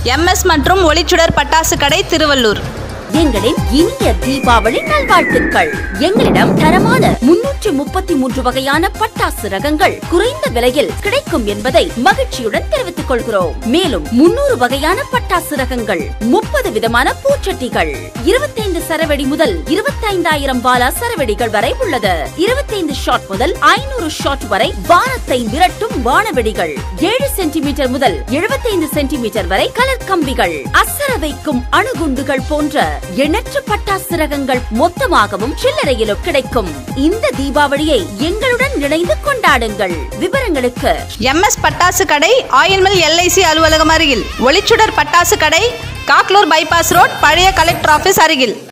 MS மற்றும் ஒளிச்சுடர் பட்டாசு கடை திருவள்ளூர் எங்களின் இனிய தீபாவளி நல்வாழ்த்துக்கள் எங்களிடம் தரமான முன்னூற்றி முப்பத்தி மூன்று வகையான பட்டாசு ரகங்கள் குறைந்த விலையில் கிடைக்கும் என்பதை மகிழ்ச்சியுடன் தெரிவித்துக் கொள்கிறோம் மேலும் முன்னூறு வகையான பட்டாசு ரகங்கள் முப்பது விதமான பூச்சட்டிகள் இருபத்தைந்து சரவெடி முதல் இருபத்தைந்தாயிரம் பாலா சரவெடிகள் வரை உள்ளது இருபத்தைந்து ஷாட் முதல் ஐநூறு ஷாட் வரை வானத்தை மிரட்டும் வானவெடிகள் ஏழு சென்டிமீட்டர் முதல் எழுபத்தைந்து சென்டிமீட்டர் வரை கலர் கம்பிகள் அசர வைக்கும் அணுகுண்டுகள் போன்ற எண்ணற்ற பட்டாசு ரகங்கள் மொத்தமாகவும் சில்லறையிலும் கிடைக்கும் இந்த தீபாவளியை எங்களுடன் இணைந்து கொண்டாடுங்கள் விவரங்களுக்கு எம்எஸ் பட்டாசு கடை ஆயில்மில் எல்ஐசி அலுவலகம் அருகில் ஒளிச்சுடர் பட்டாசு கடை காக்லூர் பைபாஸ் ரோட் பழைய கலெக்டர் ஆபீஸ் அருகில்